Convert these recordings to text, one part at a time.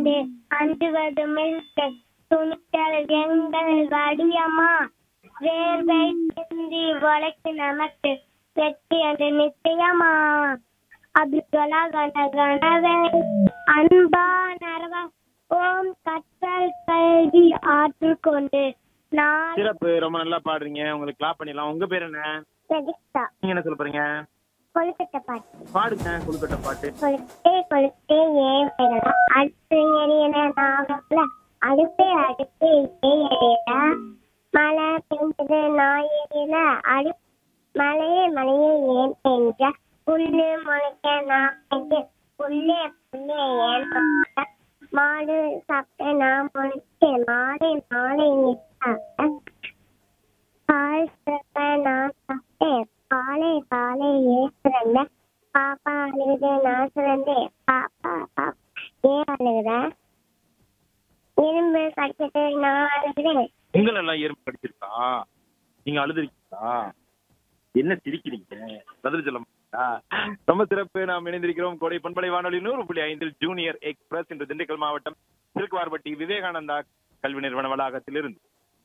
கொண்டு அஞ்சுவது மில்க துணித்தல் எங்கள் வடியமா வேர்வை சிந்தி உழைக்கு நமக்கு வெற்றி என்று நிச்சயமா அப்துல்லா கண கணவே அன்பா நரவா ஓம் கற்றல் கல்வி ஆற்றுக் கொண்டு நான் சிறப்பு ரொம்ப நல்லா பாடுறீங்க உங்களுக்கு கிளாப் பண்ணிடலாம் உங்க பேர் என்ன பிரதிஷ்டா நீங்க என்ன சொல்ல போறீங்க கொழுக்கட்டை பாட்டு பாடுங்க குழுக்கட்ட பாட்டு கொளுத்தே கொளுத்தே ஏன் பெறலாம் அடுத்து எரியன நாகல அடுத்து அடுத்து ஏன் எரியல மழை பெஞ்சது நான் எரியல அடு மழையே மழையே ஏன் பெஞ்ச புல்லு முளைக்க நான் பெஞ்சு புல்லே புல்லே ஏன் முளைக்க? மாடு சாப்பிட்ட நான் முளைச்சேன் மாடு மாடு நீ சாப்பிட்ட பால் சிறப்ப நான் சாப்பிட்டேன் பாலை பாலை ஏசுறேன் பாப்பா அழுகுது நான் சுரந்தேன் பாப்பா பாப்பா ஏன் அழுகுற இரும்பு கடிச்சிட்டு நான் அழுகுறேன் உங்களை எல்லாம் எறும்பு கடிச்சிருக்கா நீங்க அழுதுருக்கீங்களா என்ன சிரிக்கிறீங்க பதில் சொல்ல மாட்டீங்களா? ரொம்ப சிறப்பு நாம் இணைந்திருக்கிறோம் கோடை பண்பலை வானொலி நூறு புள்ளி ஐந்தில் ஜூனியர் எக்ஸ்பிரஸ் இன்று திண்டுக்கல் மாவட்டம் சிறுக்குவார்பட்டி விவேகானந்தா கல்வி நிறுவன வளாகத்தில் இருந்து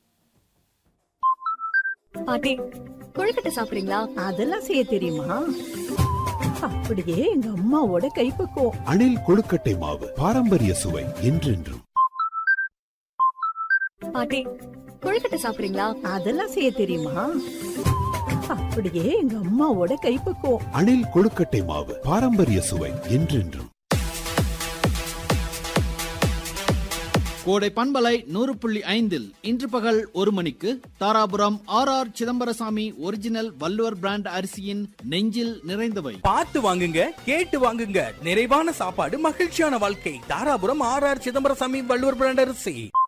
பாட்டி கொழுக்கட்டை சாப்பிடுறீங்களா அதெல்லாம் செய்ய தெரியுமா அப்படியே எங்க அம்மாவோட கைப்பக்குவம் அணில் கொழுக்கட்டை மாவு பாரம்பரிய சுவை என்றென்றும் பாட்டி கொழுக்கட்டை சாப்பிடுறீங்களா அதெல்லாம் செய்ய தெரியுமா அப்படியே எங்க அம்மாவோட கைப்பக்குவம் அணில் கொழுக்கட்டை மாவு பாரம்பரிய சுவை என்றென்றும் கோடை பண்பலை நூறு புள்ளி ஐந்தில் இன்று பகல் ஒரு மணிக்கு Dharapuram R R Chidambarasamy original Valluvar brand அரிசியின் நெஞ்சில் நிறைந்தவை பார்த்து வாங்குங்க கேட்டு வாங்குங்க நிறைவான சாப்பாடு மகிழ்ச்சியான வாழ்க்கை Dharapuram R R Chidambarasamy Valluvar brand அரிசி